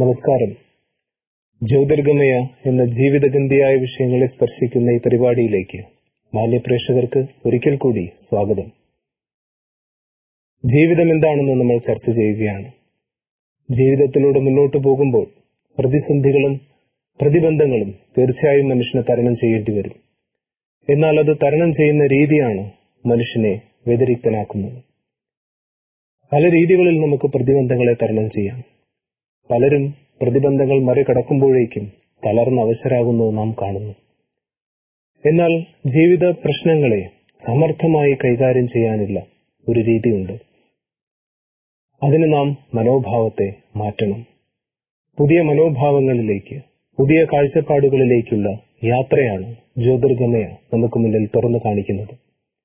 നമസ്കാരം ജ്യോതിർഗമയ എന്ന ജീവിതഗന്ധിയായ വിഷയങ്ങളെ സ്പർശിക്കുന്ന ഈ പരിപാടിയിലേക്ക് മാന്യപ്രേക്ഷകർക്ക് ഒരിക്കൽ കൂടി സ്വാഗതം ജീവിതം എന്താണെന്ന് നമ്മൾ ചർച്ച ചെയ്യുകയാണ് ജീവിതത്തിലൂടെ മുന്നോട്ട് പോകുമ്പോൾ പ്രതിസന്ധികളും പ്രതിബന്ധങ്ങളും തീർച്ചയായും മനുഷ്യന് തരണം ചെയ്യേണ്ടി വരും എന്നാൽ അത് തരണം ചെയ്യുന്ന രീതിയാണ് മനുഷ്യനെ വ്യതിരിക്തനാക്കുന്നത് പല രീതികളിൽ നമുക്ക് പ്രതിബന്ധങ്ങളെ തരണം ചെയ്യാം പലരും പ്രതിബന്ധങ്ങൾ മറികടക്കുമ്പോഴേക്കും തളർന്ന് അവശരാകുന്നത് നാം കാണുന്നു എന്നാൽ ജീവിത പ്രശ്നങ്ങളെ സമർത്ഥമായി കൈകാര്യം ചെയ്യാനുള്ള ഒരു രീതിയുണ്ട് അതിന് നാം മനോഭാവത്തെ മാറ്റണം പുതിയ മനോഭാവങ്ങളിലേക്ക് പുതിയ കാഴ്ചപ്പാടുകളിലേക്കുള്ള യാത്രയാണ് ജ്യോതിർഗമയ നമുക്ക് മുന്നിൽ തുറന്നു കാണിക്കുന്നത്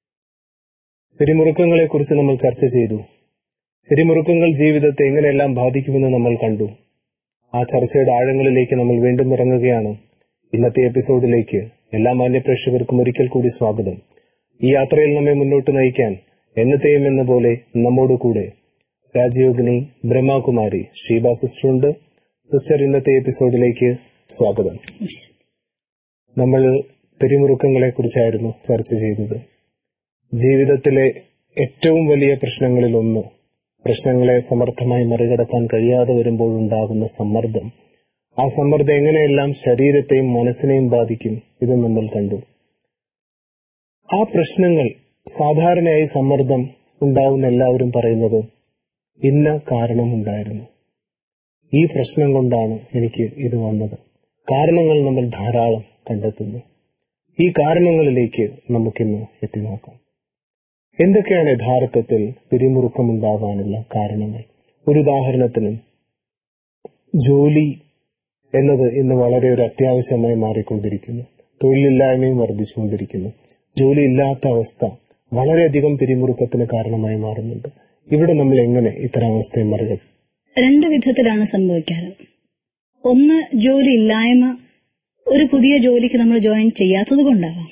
പിരിമുറുക്കങ്ങളെക്കുറിച്ച് നമ്മൾ ചർച്ച ചെയ്തു പിരിമുറുക്കങ്ങൾ ജീവിതത്തെ എങ്ങനെയെല്ലാം ബാധിക്കുമെന്ന് നമ്മൾ കണ്ടു ആ ചർച്ചയുടെ ആഴങ്ങളിലേക്ക് നമ്മൾ വീണ്ടും ഇറങ്ങുകയാണ് ഇന്നത്തെ എപ്പിസോഡിലേക്ക് എല്ലാ മാന്യപ്രേക്ഷകർക്കും ഒരിക്കൽ കൂടി സ്വാഗതം ഈ യാത്രയിൽ നമ്മെ മുന്നോട്ട് നയിക്കാൻ എന്നത്തെയും എന്ന പോലെ നമ്മോട് കൂടെ രാജയോഗിനി ബ്രഹ്മകുമാരി ഷീബ സിസ്റ്റർ ഉണ്ട് സിസ്റ്റർ ഇന്നത്തെ എപ്പിസോഡിലേക്ക് സ്വാഗതം നമ്മൾ പിരിമുറുക്കങ്ങളെ കുറിച്ചായിരുന്നു ചർച്ച ചെയ്തത് ജീവിതത്തിലെ ഏറ്റവും വലിയ പ്രശ്നങ്ങളിൽ ഒന്ന് പ്രശ്നങ്ങളെ സമർത്ഥമായി മറികടക്കാൻ കഴിയാതെ വരുമ്പോഴുണ്ടാകുന്ന സമ്മർദ്ദം ആ സമ്മർദ്ദം എങ്ങനെയെല്ലാം ശരീരത്തെയും മനസ്സിനെയും ബാധിക്കും ഇത് നമ്മൾ കണ്ടു ആ പ്രശ്നങ്ങൾ സാധാരണയായി സമ്മർദ്ദം ഉണ്ടാവുന്ന എല്ലാവരും പറയുന്നത് ഇന്ന കാരണമുണ്ടായിരുന്നു ഈ പ്രശ്നം കൊണ്ടാണ് എനിക്ക് ഇത് വന്നത് കാരണങ്ങൾ നമ്മൾ ധാരാളം കണ്ടെത്തുന്നു ഈ കാരണങ്ങളിലേക്ക് നമുക്കിന്ന് എത്തി നോക്കാം എന്തൊക്കെയാണ് യഥാർത്ഥത്തിൽ പിരിമുറുക്കമുണ്ടാകാനുള്ള കാരണങ്ങൾ ഒരു ഉദാഹരണത്തിന് ജോലി എന്നത് ഇന്ന് വളരെ ഒരു അത്യാവശ്യമായി മാറിക്കൊണ്ടിരിക്കുന്നു തൊഴിലില്ലായ്മയും വർദ്ധിച്ചുകൊണ്ടിരിക്കുന്നു ജോലി ഇല്ലാത്ത അവസ്ഥ വളരെയധികം പിരിമുറുക്കത്തിന് കാരണമായി മാറുന്നുണ്ട് ഇവിടെ നമ്മൾ എങ്ങനെ ഇത്തരം അവസ്ഥയെ മറികടക്കും രണ്ട് വിധത്തിലാണ് സംഭവിക്കാറ് ഒന്ന് ജോലി ഇല്ലായ്മ ഒരു പുതിയ ജോലിക്ക് നമ്മൾ ജോയിൻ ചെയ്യാത്തത് കൊണ്ടാകാം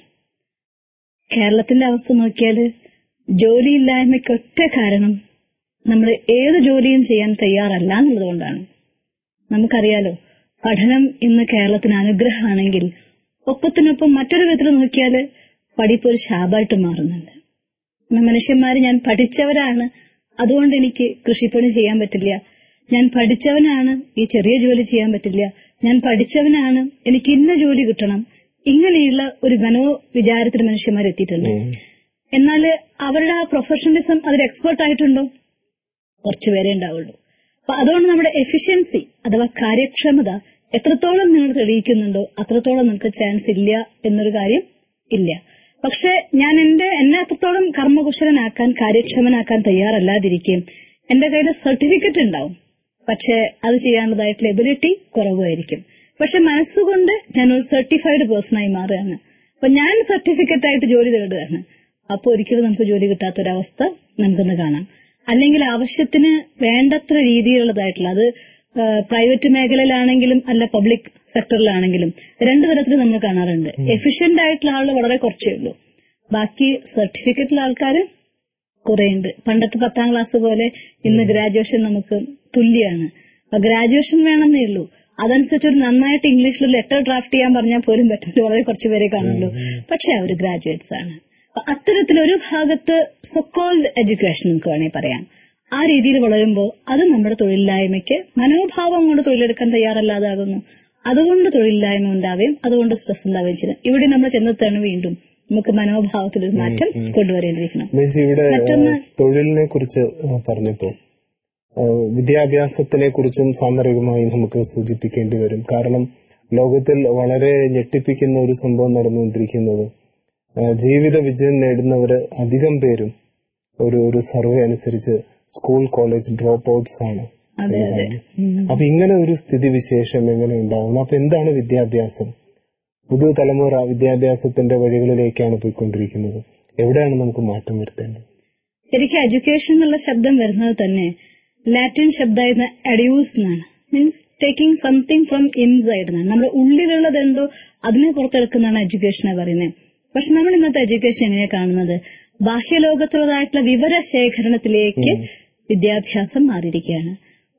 കേരളത്തിന്റെ അവസ്ഥ നോക്കിയാൽ ജോലിയില്ലായ്മയ്ക്ക് ഒറ്റ കാരണം നമ്മൾ ഏത് ജോലിയും ചെയ്യാൻ തയ്യാറല്ല എന്നുള്ളതുകൊണ്ടാണ് നമുക്കറിയാലോ പഠനം ഇന്ന് കേരളത്തിന് അനുഗ്രഹമാണെങ്കിൽ ഒപ്പത്തിനൊപ്പം മറ്റൊരു വിധത്തിൽ നോക്കിയാൽ പഠിപ്പ് ഒരു ശാപമായിട്ട് മാറുന്നുണ്ട് മനുഷ്യന്മാർ ഞാൻ പഠിച്ചവരാണ് അതുകൊണ്ട് എനിക്ക് കൃഷിപ്പണി ചെയ്യാൻ പറ്റില്ല ഞാൻ പഠിച്ചവനാണ് ഈ ചെറിയ ജോലി ചെയ്യാൻ പറ്റില്ല ഞാൻ പഠിച്ചവനാണ് എനിക്ക് ഇന്ന ജോലി കിട്ടണം ഇങ്ങനെയുള്ള ഒരു മനോ വിചാരത്തിൽ മനുഷ്യന്മാർ എത്തിയിട്ടുണ്ട് എന്നാൽ അവരുടെ ആ പ്രൊഫഷണലിസം അതിൽ എക്സ്പേർട്ട് ആയിട്ടുണ്ടോ കുറച്ചുപേരെ ഉണ്ടാവുള്ളൂ അപ്പൊ അതുകൊണ്ട് നമ്മുടെ എഫിഷ്യൻസി അഥവാ കാര്യക്ഷമത എത്രത്തോളം നിങ്ങൾ തെളിയിക്കുന്നുണ്ടോ അത്രത്തോളം നിങ്ങൾക്ക് ചാൻസ് ഇല്ല എന്നൊരു കാര്യം ഇല്ല പക്ഷെ ഞാൻ എന്റെ എന്നെ അത്രത്തോളം കർമ്മകുശലനാക്കാൻ കാര്യക്ഷമനാക്കാൻ തയ്യാറല്ലാതിരിക്കുകയും എന്റെ കയ്യിൽ സർട്ടിഫിക്കറ്റ് ഉണ്ടാവും പക്ഷെ അത് ചെയ്യാനുള്ളതായിട്ടുള്ള എബിലിറ്റി കുറവായിരിക്കും പക്ഷെ മനസ്സുകൊണ്ട് ഞാൻ ഒരു സർട്ടിഫൈഡ് പേഴ്സണായി മാറുകയാണ് അപ്പൊ ഞാൻ സർട്ടിഫിക്കറ്റ് ആയിട്ട് ജോലി തേടുകയാണ് അപ്പോൾ ഒരിക്കലും നമുക്ക് ജോലി കിട്ടാത്തൊരവസ്ഥ നമുക്കൊന്ന് കാണാം അല്ലെങ്കിൽ ആവശ്യത്തിന് വേണ്ടത്ര രീതിയിലുള്ളതായിട്ടുള്ള അത് പ്രൈവറ്റ് മേഖലയിലാണെങ്കിലും അല്ല പബ്ലിക് സെക്ടറിലാണെങ്കിലും രണ്ടു തരത്തിൽ നമ്മൾ കാണാറുണ്ട് എഫിഷ്യന്റ് ആയിട്ടുള്ള ആൾ വളരെ കുറച്ചേ ഉള്ളൂ ബാക്കി സർട്ടിഫിക്കറ്റുള്ള ആൾക്കാർ കുറേയുണ്ട് പണ്ടത്തെ പത്താം ക്ലാസ് പോലെ ഇന്ന് ഗ്രാജുവേഷൻ നമുക്ക് തുല്യമാണ് അപ്പൊ ഗ്രാജുവേഷൻ വേണമെന്നേ ഉള്ളൂ അതനുസരിച്ച് ഒരു നന്നായിട്ട് ഇംഗ്ലീഷിൽ ഒരു ലെറ്റർ ഡ്രാഫ്റ്റ് ചെയ്യാൻ പറഞ്ഞാൽ പോലും പറ്റില്ല വളരെ കുറച്ച് പേരെ കാണുള്ളൂ പക്ഷെ അവർ ഗ്രാജുവേറ്റ്സ് ആണ് അത്തരത്തിലൊരു ഭാഗത്ത് സൊക്കോൾഡ് എഡ്യൂക്കേഷൻ നമുക്ക് വേണമെങ്കിൽ പറയാം ആ രീതിയിൽ വളരുമ്പോൾ അത് നമ്മുടെ തൊഴിലില്ലായ്മയ്ക്ക് മനോഭാവം കൊണ്ട് തൊഴിലെടുക്കാൻ തയ്യാറല്ലാതാകുന്നു അതുകൊണ്ട് തൊഴിലില്ലായ്മ ഉണ്ടാവുകയും അതുകൊണ്ട് സ്ട്രെസ് ഉണ്ടാവുകയും ചെയ്യുന്നു ഇവിടെ നമ്മൾ ചെന്നെത്താണ് വീണ്ടും നമുക്ക് മനോഭാവത്തിൽ ഒരു മാറ്റം കൊണ്ടുവരേണ്ടിയിരിക്കണം ബെഞ്ചി ഇവിടെ തൊഴിലിനെ കുറിച്ച് പറഞ്ഞപ്പോ വിദ്യാഭ്യാസത്തിനെ കുറിച്ചും സാന്ദർഭികമായി നമുക്ക് സൂചിപ്പിക്കേണ്ടി വരും കാരണം ലോകത്തിൽ വളരെ ഞെട്ടിപ്പിക്കുന്ന ഒരു സംഭവം നടന്നുകൊണ്ടിരിക്കുന്നത് ജീവിത വിജയം നേടുന്നവര് അധികം പേരും ഒരു ഒരു സർവേ അനുസരിച്ച് സ്കൂൾ കോളേജ് ഡ്രോപ്പ് ഔട്ട്സ് ആണ് അപ്പൊ ഇങ്ങനെ ഒരു സ്ഥിതിവിശേഷം എങ്ങനെ ഉണ്ടാകുന്നു അപ്പൊ എന്താണ് വിദ്യാഭ്യാസം പുതുതലമുറ വിദ്യാഭ്യാസത്തിന്റെ വഴികളിലേക്കാണ് പോയിക്കൊണ്ടിരിക്കുന്നത് എവിടെയാണ് നമുക്ക് മാറ്റം വരുത്തേണ്ടത് ശരിക്കും എഡ്യൂക്കേഷൻ എന്നുള്ള ശബ്ദം വരുന്നത് തന്നെ ലാറ്റിൻ ശബ്ദമായിരുന്ന അഡ്യൂസ് എന്നാണ് means taking something from inside എന്നാണ് നമ്മുടെ ഉള്ളിലുള്ളത് എന്തോ അതിനെ പുറത്തെടുക്കുന്നതാണ് എഡ്യൂക്കേഷനെ പറയുന്നത് പക്ഷെ നമ്മൾ ഇന്നത്തെ എഡ്യൂക്കേഷൻ എങ്ങനെ കാണുന്നത് ബാഹ്യലോകത്തുള്ളതായിട്ടുള്ള വിവരശേഖരണത്തിലേക്ക് വിദ്യാഭ്യാസം മാറിയിരിക്കുകയാണ്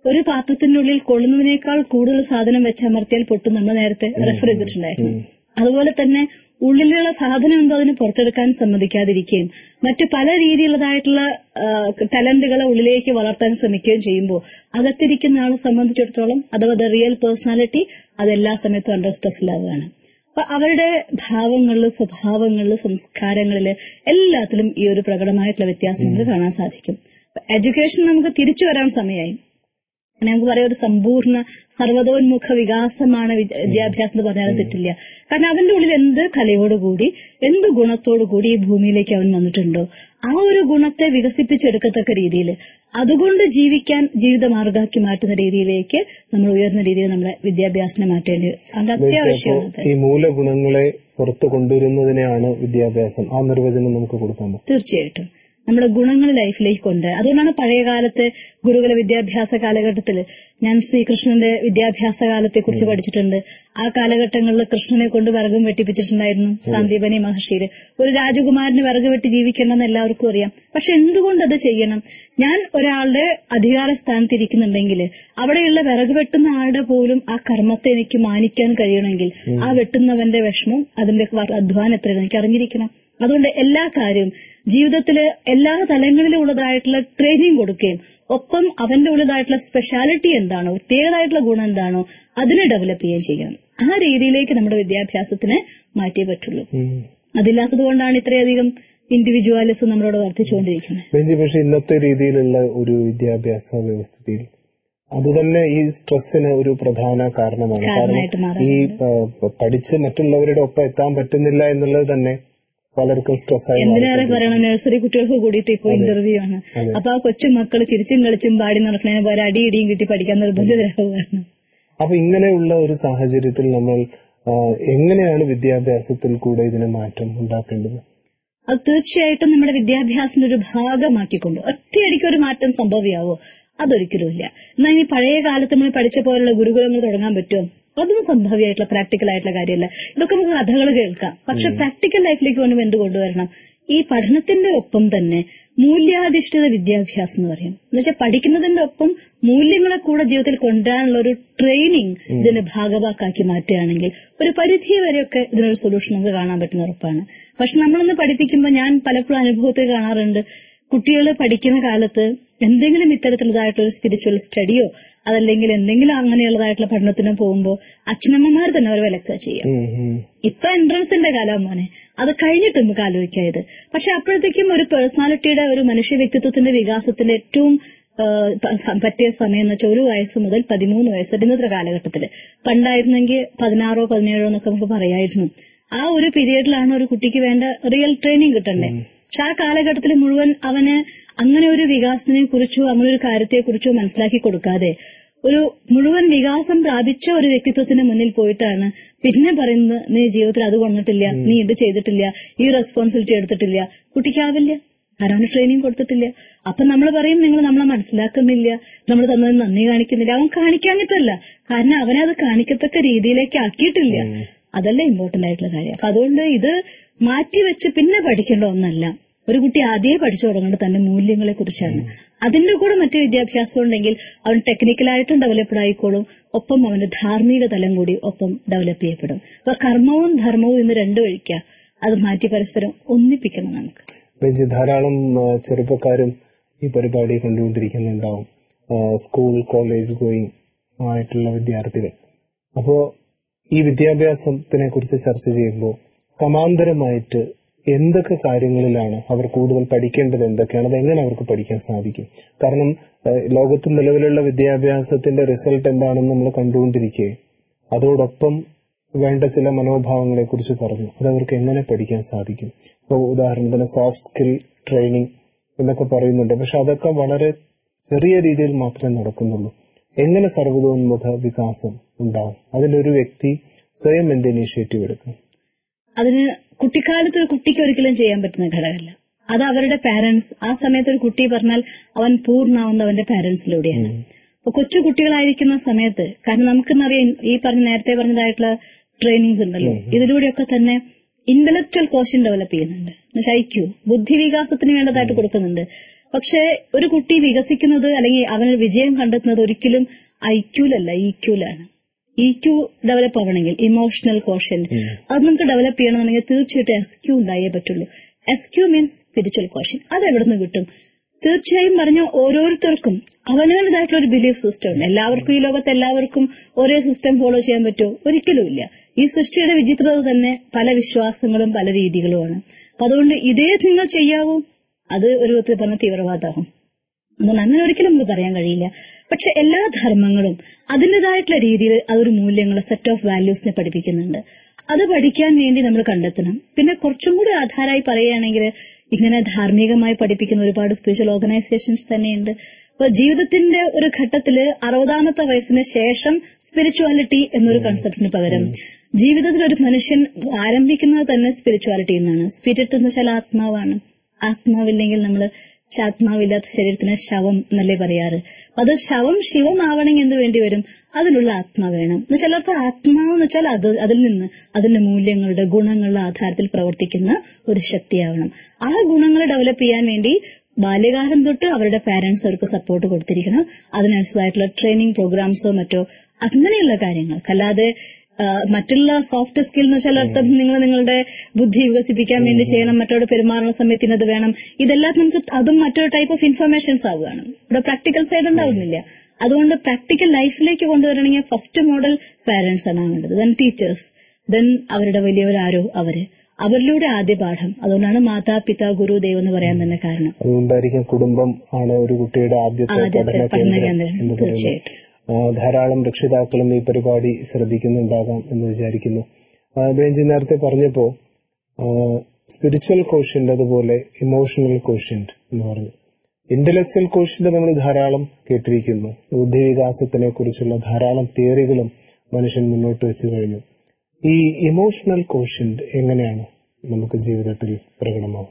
ഒരു പാത്രത്തിന്റെ ഉള്ളിൽ കൊള്ളുന്നതിനേക്കാൾ കൂടുതൽ സാധനം വെച്ചമർത്തിയാൽ പൊട്ടും നമ്മൾ നേരത്തെ റെഫർ ചെയ്തിട്ടുണ്ടായിരുന്നു അതുപോലെ തന്നെ ഉള്ളിലുള്ള സാധനം എന്തോ അതിന് പുറത്തെടുക്കാൻ സമ്മതിക്കാതിരിക്കുകയും മറ്റു പല രീതിയിലുള്ളതായിട്ടുള്ള ടാലന്റുകളെ ഉള്ളിലേക്ക് വളർത്താൻ ശ്രമിക്കുകയും ചെയ്യുമ്പോൾ അകത്തിരിക്കുന്ന ആളെ സംബന്ധിച്ചിടത്തോളം അഥവാ ദ റിയൽ പേഴ്സണാലിറ്റി അത് എല്ലാ സമയത്തും അണ്ടർ സ്ട്രെസ്സിലാവുകയാണ് അപ്പൊ അവരുടെ ഭാവങ്ങളില് സ്വഭാവങ്ങളില് സംസ്കാരങ്ങളില് എല്ലാത്തിലും ഈ ഒരു പ്രകടമായിട്ടുള്ള വ്യത്യാസം നമുക്ക് കാണാൻ സാധിക്കും എഡ്യൂക്കേഷൻ നമുക്ക് തിരിച്ചു വരാൻ സമയമായി നമുക്ക് പറയാം ഒരു സമ്പൂർണ്ണ സർവതോന്മുഖ വികാസമാണ് വിദ്യ- വിദ്യാഭ്യാസം എന്ന് പറഞ്ഞാൽ തെറ്റില്ല കാരണം അവന്റെ ഉള്ളിൽ എന്ത് കലയോടുകൂടി എന്ത് ഗുണത്തോടുകൂടി ഈ ഭൂമിയിലേക്ക് അവൻ വന്നിട്ടുണ്ടോ ആ ഒരു ഗുണത്തെ വികസിപ്പിച്ചെടുക്കത്തക്ക രീതിയിൽ അതുകൊണ്ട് ജീവിക്കാൻ ജീവിതമാർഗാക്കി മാറ്റുന്ന രീതിയിലേക്ക് നമ്മൾ ഉയർന്ന രീതിയിൽ നമ്മുടെ വിദ്യാഭ്യാസത്തിനെ മാറ്റേണ്ടി അത് അപ്പോ അത്യാവശ്യമാണ് ഈ മൂലഗുണങ്ങളെ പുറത്തു കൊണ്ടുവരുന്നതിനെയാണ് വിദ്യാഭ്യാസം ആ നിർവചനം നമുക്ക് കൊടുക്കാൻ പറ്റും തീർച്ചയായിട്ടും നമ്മുടെ ഗുണങ്ങൾ ലൈഫിലേക്ക് കൊണ്ട് അതുകൊണ്ടാണ് പഴയ കാലത്തെ ഗുരുകുല വിദ്യാഭ്യാസ കാലഘട്ടത്തിൽ ഞാൻ ശ്രീകൃഷ്ണന്റെ വിദ്യാഭ്യാസ കാലത്തെ കുറിച്ച് പഠിച്ചിട്ടുണ്ട് ആ കാലഘട്ടങ്ങളിൽ കൃഷ്ണനെ കൊണ്ട് വിറകും വെട്ടിപ്പിച്ചിട്ടുണ്ടായിരുന്നു സാന്ദീപനി മഹർഷിയില് ഒരു രാജകുമാരന് വിറക് വെട്ടി ജീവിക്കണമെന്ന് എല്ലാവർക്കും അറിയാം പക്ഷെ എന്തുകൊണ്ട് അത് ചെയ്യണം ഞാൻ ഒരാളുടെ അധികാര സ്ഥാനത്ത് ഇരിക്കുന്നുണ്ടെങ്കിൽ അവിടെയുള്ള വിറക് വെട്ടുന്ന ആളുടെ പോലും ആ കർമ്മത്തെ എനിക്ക് മാനിക്കാൻ കഴിയണമെങ്കിൽ ആ വെട്ടുന്നവന്റെ വിഷമം അതിന്റെ അധ്വാനം എത്രയാണ് എനിക്ക് അറിഞ്ഞിരിക്കണം അതുകൊണ്ട് എല്ലാ കാര്യവും ജീവിതത്തില് എല്ലാ തലങ്ങളിലും ഉള്ളതായിട്ടുള്ള ട്രെയിനിങ് കൊടുക്കുകയും ഒപ്പം അവന്റെ ഉള്ളതായിട്ടുള്ള സ്പെഷ്യാലിറ്റി എന്താണോ പ്രത്യേകതായിട്ടുള്ള ഗുണം എന്താണോ അതിനെ ഡെവലപ്പ് ചെയ്യുകയും ചെയ്യണം ആ രീതിയിലേക്ക് നമ്മുടെ വിദ്യാഭ്യാസത്തിനെ മാറ്റിയേ പറ്റുള്ളൂ ഉം. അതില്ലാത്തത് കൊണ്ടാണ് ഇത്രയധികം ഇൻഡിവിജ്വാലിസം നമ്മളോട് വർദ്ധിച്ചുകൊണ്ടിരിക്കുന്നത് ബെഞ്ചി പക്ഷെ ഇന്നത്തെ രീതിയിലുള്ള ഒരു വിദ്യാഭ്യാസ വ്യവസ്ഥയിൽ അത് തന്നെ ഈ സ്ട്രെസ്സിന് ഒരു പ്രധാന കാരണമാണ് കാരണമായിട്ട് കാരണം ഈ ആ, പഠിച്ച് മറ്റുള്ളവരുടെ ഒപ്പം എത്താൻ പറ്റുന്നില്ല എന്നുള്ളത് തന്നെ പലർക്കും സ്ട്രെസ്സായി എന്തിനേറെ പറയണം നഴ്സറി കുട്ടികൾക്ക് കൂടിയിട്ട് ഇപ്പോൾ ഇന്റർവ്യൂ ആണ് അപ്പൊ ആ കൊച്ചു മക്കൾ ചിരിച്ചും കളിച്ചും പാടി നടക്കണേ പോലെ അടി ഇടിയും കിട്ടി പഠിക്കാൻ നിർബന്ധിതരാവുകയാണ് അപ്പൊ ഇങ്ങനെയുള്ള ഒരു സാഹചര്യത്തിൽ നമ്മൾ ആ, എങ്ങനെയാണ് വിദ്യാഭ്യാസത്തിൽ കൂടെ ഇതിന് മാറ്റം ഉണ്ടാക്കേണ്ടത് അത് തീർച്ചയായിട്ടും നമ്മുടെ വിദ്യാഭ്യാസത്തിന്റെ ഒരു ഭാഗമാക്കിക്കൊണ്ട് ഒറ്റയടിക്ക് ഒരു മാറ്റം സംഭവ്യാവോ അതൊരിക്കലും ഇല്ല എന്നാൽ ഇനി പഴയ കാലത്ത് നമ്മൾ പഠിച്ച പോലുള്ള ഗുരുകുലങ്ങൾ തുടങ്ങാൻ പറ്റുമോ അതൊന്നും സംഭവ്യമായിട്ടുള്ള പ്രാക്ടിക്കൽ ആയിട്ടുള്ള കാര്യമല്ല ഇതൊക്കെ നമുക്ക് കഥകൾ കേൾക്കാം പക്ഷെ പ്രാക്ടിക്കൽ ലൈഫിലേക്ക് വേണ്ടി എന്ത് കൊണ്ടുവരണം ഈ പഠനത്തിന്റെ ഒപ്പം തന്നെ മൂല്യാധിഷ്ഠിത വിദ്യാഭ്യാസം എന്ന് പറയും എന്നുവെച്ചാൽ പഠിക്കുന്നതിന്റെ ഒപ്പം മൂല്യങ്ങളെ കൂടെ ജീവിതത്തിൽ കൊണ്ടുവരാനുള്ള ഒരു ട്രെയിനിങ് ഇതിന്റെ ഭാഗവാക്കാക്കി മാറ്റുകയാണെങ്കിൽ ഒരു പരിധി വരെയൊക്കെ ഇതിനൊരു സൊല്യൂഷൻ നമുക്ക് കാണാൻ പറ്റുന്ന ഉറപ്പാണ് പക്ഷെ നമ്മളൊന്ന് പഠിപ്പിക്കുമ്പോൾ ഞാൻ പലപ്പോഴും അനുഭവത്തിൽ കാണാറുണ്ട് കുട്ടികൾ പഠിക്കുന്ന കാലത്ത് എന്തെങ്കിലും ഇത്തരത്തിലുള്ളതായിട്ടുള്ള ഒരു സ്പിരിച്വൽ സ്റ്റഡിയോ അതല്ലെങ്കിൽ എന്തെങ്കിലും അങ്ങനെയുള്ളതായിട്ടുള്ള പഠനത്തിന് പോകുമ്പോൾ അച്ഛനമ്മമാർ തന്നെ അവർ വിലക്കുക ചെയ്യാം ഉം, ഉം. ഇപ്പൊ എൻട്രൻസിന്റെ കാലം മോനെ അത് കഴിഞ്ഞിട്ട് നമുക്ക് ആലോചിക്കാം ഇത് പക്ഷെ അപ്പോഴത്തേക്കും ഒരു പേഴ്സണാലിറ്റിയുടെ ഒരു മനുഷ്യ വ്യക്തിത്വത്തിന്റെ വികാസത്തിന്റെ ഏറ്റവും ആ, പ- പറ്റിയ സമയം എന്ന് വെച്ചാൽ ഒരു വയസ്സ് മുതൽ പതിമൂന്ന് വയസ്സ് വരെ ഇന്നത്തെ കാലഘട്ടത്തില് പണ്ടായിരുന്നെങ്കിൽ പതിനാറോ പതിനേഴോ എന്നൊക്കെ നമുക്ക് പറയായിരുന്നു ആ ഒരു പീരീഡിലാണ് ഒരു കുട്ടിക്ക് വേണ്ട റിയൽ ട്രെയിനിങ് കിട്ടണ്ടേ പക്ഷെ ആ കാലഘട്ടത്തിൽ മുഴുവൻ അവന് അങ്ങനെ ഒരു വികാസത്തിനെ കുറിച്ചോ അങ്ങനെ ഒരു കാര്യത്തെ കുറിച്ചോ മനസ്സിലാക്കി കൊടുക്കാതെ ഒരു മുഴുവൻ വികാസം പ്രാപിച്ച ഒരു വ്യക്തിത്വത്തിന് മുന്നിൽ പോയിട്ടാണ് പിന്നെ പറയുന്നത് നീ ജീവിതത്തിൽ അത് വന്നിട്ടില്ല നീ ഇത് ചെയ്തിട്ടില്ല ഈ റെസ്പോൺസിബിലിറ്റി എടുത്തിട്ടില്ല കുട്ടിക്കാവില്ല കാരണം അവന് ട്രെയിനിങ് കൊടുത്തിട്ടില്ല അപ്പൊ നമ്മൾ പറയും നിങ്ങൾ നമ്മളെ മനസ്സിലാക്കുന്നില്ല നമ്മൾ തന്നതിന് നന്ദി കാണിക്കുന്നില്ല അവൻ കാണിക്കാഞ്ഞിട്ടല്ല കാരണം അവനെ അത് കാണിക്കത്തക്ക രീതിയിലേക്ക് ആക്കിയിട്ടില്ല അതല്ല ഇമ്പോർട്ടന്റ് ആയിട്ടുള്ള കാര്യം അപ്പൊ അതുകൊണ്ട് ഇത് മാറ്റിവെച്ച് പിന്നെ പഠിക്കേണ്ട ഒന്നല്ല ഒരു കുട്ടി ആദ്യമേ പഠിച്ചു തുടങ്ങേണ്ടത് തന്റെ മൂല്യങ്ങളെ കുറിച്ചാണ് അതിന്റെ കൂടെ മറ്റു വിദ്യാഭ്യാസം ഉണ്ടെങ്കിൽ അവൻ ടെക്നിക്കലായിട്ടും ഡെവലപ്ഡ് ആയിക്കോളും ഒപ്പം അവന്റെ ധാർമ്മിക തലം കൂടി ഒപ്പം ഡെവലപ്പ് ചെയ്യപ്പെടും അപ്പൊ കർമ്മവും ധർമ്മവും ഇന്ന് രണ്ടു കഴിക്കുക അത് മാറ്റി പരസ്പരം ഒന്നിപ്പിക്കണം നമുക്ക് ബെഞ്ചി ധാരാളം ആ, ചെറുപ്പക്കാരും ഈ പരിപാടി കണ്ടുകൊണ്ടിരിക്കുന്നുണ്ടാവും ആ, സ്കൂൾ കോളേജ് ഗോയിങ് ആയിട്ടുള്ള വിദ്യാർത്ഥികൾ അപ്പോ ഈ വിദ്യാഭ്യാസത്തിനെ കുറിച്ച് ചർച്ച ചെയ്യുമ്പോൾ സമാന്തരമായിട്ട് എന്തൊക്കെ കാര്യങ്ങളിലാണ് അവർ കൂടുതൽ പഠിക്കേണ്ടത് എന്തൊക്കെയാണ് അത് എങ്ങനെ അവർക്ക് പഠിക്കാൻ സാധിക്കും കാരണം ആ, ലോകത്ത് നിലവിലുള്ള വിദ്യാഭ്യാസത്തിന്റെ റിസൾട്ട് എന്താണെന്ന് നമ്മൾ കണ്ടുകൊണ്ടിരിക്കെ അതോടൊപ്പം വേണ്ട ചില മനോഭാവങ്ങളെ കുറിച്ച് പറഞ്ഞു അത് അവർക്ക് എങ്ങനെ പഠിക്കാൻ സാധിക്കും ഇപ്പോൾ ഉദാഹരണത്തിന് സോഫ്റ്റ് സ്കിൽ ട്രെയിനിങ് എന്നൊക്കെ പറയുന്നുണ്ട് പക്ഷെ അതൊക്കെ വളരെ ചെറിയ രീതിയിൽ മാത്രമേ നടക്കുന്നുള്ളൂ എങ്ങനെ സർവ്വതോന്മുഖ വികാസം ഉണ്ടാവും അതിലൊരു വ്യക്തി സ്വയം എന്ത് ഇനീഷ്യേറ്റീവ് എടുക്കും അതിന് കുട്ടിക്കാലത്ത് ഒരു കുട്ടിക്ക് ഒരിക്കലും ചെയ്യാൻ പറ്റുന്ന ഘടകമല്ല അത് അവരുടെ പാരന്റ്സ് ആ സമയത്ത് ഒരു കുട്ടി പറഞ്ഞാൽ അവൻ പൂർണ്ണാവുന്ന അവന്റെ പാരന്റ്സിലൂടെയാണ് അപ്പൊ കൊച്ചു കുട്ടികളായിരിക്കുന്ന സമയത്ത് കാരണം നമുക്കെന്നറിയാം ഈ പറഞ്ഞ നേരത്തെ പറഞ്ഞതായിട്ടുള്ള ട്രെയിനിങ്സ് ഉണ്ടല്ലോ ഇതിലൂടെയൊക്കെ തന്നെ ഇന്റലക്ച്വൽ കോഷൻ ഡെവലപ്പ് ചെയ്യുന്നുണ്ട് എന്നുവെച്ചാൽ ഐക്യു ബുദ്ധിവികാസത്തിന് വേണ്ടതായിട്ട് കൊടുക്കുന്നുണ്ട് പക്ഷെ ഒരു കുട്ടി വികസിക്കുന്നത് അല്ലെങ്കിൽ അവന് വിജയം കണ്ടെത്തുന്നത് ഒരിക്കലും ഐക്യൂലല്ല ഇക്യൂലാണ് ഇ ക്യൂ ഡെവലപ്പ് ആവണമെങ്കിൽ ഇമോഷണൽ കോഷൻ അത് നമുക്ക് ഡെവലപ്പ് ചെയ്യണമെന്നുണ്ടെങ്കിൽ തീർച്ചയായിട്ടും എസ് ക്യൂ ഉണ്ടായേ പറ്റുള്ളൂ S Q means spiritual quotient അത് എവിടെ നിന്ന് കിട്ടും തീർച്ചയായും പറഞ്ഞ ഓരോരുത്തർക്കും അവനവരുടേതായിട്ടുള്ള ഒരു ബിലീഫ് സിസ്റ്റം ഉണ്ട് എല്ലാവർക്കും ഈ ലോകത്ത് എല്ലാവർക്കും ഒരേ സിസ്റ്റം ഫോളോ ചെയ്യാൻ പറ്റുമോ ഒരിക്കലും ഇല്ല ഈ സൃഷ്ടിയുടെ വിചിത്രത തന്നെ പല വിശ്വാസങ്ങളും പല രീതികളുമാണ് അപ്പൊ അതുകൊണ്ട് ഇതേ നിങ്ങൾ ചെയ്യാവൂ അത് ഒരു വിധത്തിൽ പറഞ്ഞ തീവ്രവാദമാകും അതുകൊണ്ട് അങ്ങനെ ഒരിക്കലും നമുക്ക് പറയാൻ കഴിയില്ല പക്ഷെ എല്ലാ ധർമ്മങ്ങളും അതിന്റേതായിട്ടുള്ള രീതിയിൽ അതൊരു മൂല്യങ്ങൾ സെറ്റ് ഓഫ് വാല്യൂസിനെ പഠിപ്പിക്കുന്നുണ്ട് അത് പഠിക്കാൻ വേണ്ടി നമ്മൾ കണ്ടെത്തണം പിന്നെ കുറച്ചും കൂടി ആധാരമായി പറയുകയാണെങ്കിൽ ഇങ്ങനെ ധാർമ്മികമായി പഠിപ്പിക്കുന്ന ഒരുപാട് സ്പിരിച്വൽ ഓർഗനൈസേഷൻസ് തന്നെയുണ്ട് അപ്പൊ ജീവിതത്തിന്റെ ഒരു ഘട്ടത്തില് അറുപതാമത്തെ വയസ്സിന് ശേഷം സ്പിരിച്വാലിറ്റി എന്നൊരു കൺസെപ്റ്റിന് പകരം ജീവിതത്തിൽ ഒരു മനുഷ്യൻ ആരംഭിക്കുന്നത് തന്നെ സ്പിരിച്വാലിറ്റി എന്നാണ് സ്പിരിറ്റ് എന്ന് വെച്ചാൽ ആത്മാവാണ് ആത്മാവില്ലെങ്കിൽ നമ്മൾ ആത്മാവില്ലാത്ത ശരീരത്തിന് ശവം എന്നല്ലേ പറയാറ് അത് ശവം ശിവമാവണമെങ്കിൽ എന്ത് വേണ്ടി വരും അതിനുള്ള ആത്മാ വേണം എന്ന് ചിലർക്ക് ആത്മാവ് എന്ന് വെച്ചാൽ അത് അതിൽ നിന്ന് അതിന്റെ മൂല്യങ്ങളുടെ ഗുണങ്ങളുടെ ആധാരത്തിൽ പ്രവർത്തിക്കുന്ന ഒരു ശക്തിയാവണം ആ ഗുണങ്ങൾ ഡെവലപ്പ് ചെയ്യാൻ വേണ്ടി ബാല്യകാലം തൊട്ട് അവരുടെ പാരന്റ്സ് അവർക്ക് സപ്പോർട്ട് കൊടുത്തിരിക്കണം അതിനനുസരിച്ചായിട്ടുള്ള ട്രെയിനിങ് പ്രോഗ്രാംസോ മറ്റോ അങ്ങനെയുള്ള കാര്യങ്ങൾക്ക് അല്ലാതെ ആ, മറ്റുള്ള സോഫ്റ്റ് സ്കിൽ എന്ന് വെച്ചാൽ അർത്ഥം നിങ്ങൾ നിങ്ങളുടെ ബുദ്ധി വികസിപ്പിക്കാൻ വേണ്ടി ചെയ്യണം മറ്റോട് പെരുമാറുന്ന സമയത്ത് ഇന്നത് വേണം ഇതെല്ലാം നമുക്ക് അതും മറ്റൊരു ടൈപ്പ് ഓഫ് ഇൻഫർമേഷൻസ് ആവുകയാണ് ഇവിടെ പ്രാക്ടിക്കൽ സൈഡ് ഉണ്ടാവുന്നില്ല അതുകൊണ്ട് പ്രാക്ടിക്കൽ ലൈഫിലേക്ക് കൊണ്ടുവരണമെങ്കിൽ ഫസ്റ്റ് മോഡൽ പാരന്റ്സ് ആണ് ആവേണ്ടത് ദെൻ ടീച്ചേഴ്സ് ദെൻ അവരുടെ വലിയവരാരോ അവര് അവരിലൂടെ ആദ്യ പാഠം അതുകൊണ്ടാണ് മാതാ പിതാ ഗുരു ദൈവം എന്ന് പറയാൻ തന്നെ കാരണം അതുകൊണ്ടായിരിക്കും കുടുംബം ആണ് ഒരു കുട്ടിയുടെ ആദ്യത്തെ ആദ്യത്തെ പഠന പഠന കേന്ദ്രം കേന്ദ്രം എന്ന് പറയുന്നത് തീർച്ചയായിട്ടും ആ, ധാരാളം രക്ഷിതാക്കളും ഈ പരിപാടി ശ്രദ്ധിക്കുന്നുണ്ടാകാം എന്ന് വിചാരിക്കുന്നു ആ, ബെഞ്ചി നേരത്തെ പറഞ്ഞപ്പോ സ്പിരിച്വൽ കോഷ്യന്റ് അതുപോലെ ഇമോഷണൽ കോഷ്യന്റ് എന്ന് പറഞ്ഞു ഇന്റലക്ച്വൽ കോഷ്യന്റ് നമ്മൾ ധാരാളം കേട്ടിരിക്കുന്നു ബുദ്ധിവികാസത്തിനെ കുറിച്ചുള്ള ധാരാളം തിയറികളും മനുഷ്യൻ മുന്നോട്ട് വെച്ചു കഴിഞ്ഞു ഈ ഇമോഷണൽ കോഷ്യന്റ് എങ്ങനെയാണ് നമുക്ക് ജീവിതത്തിൽ പ്രകടമാവും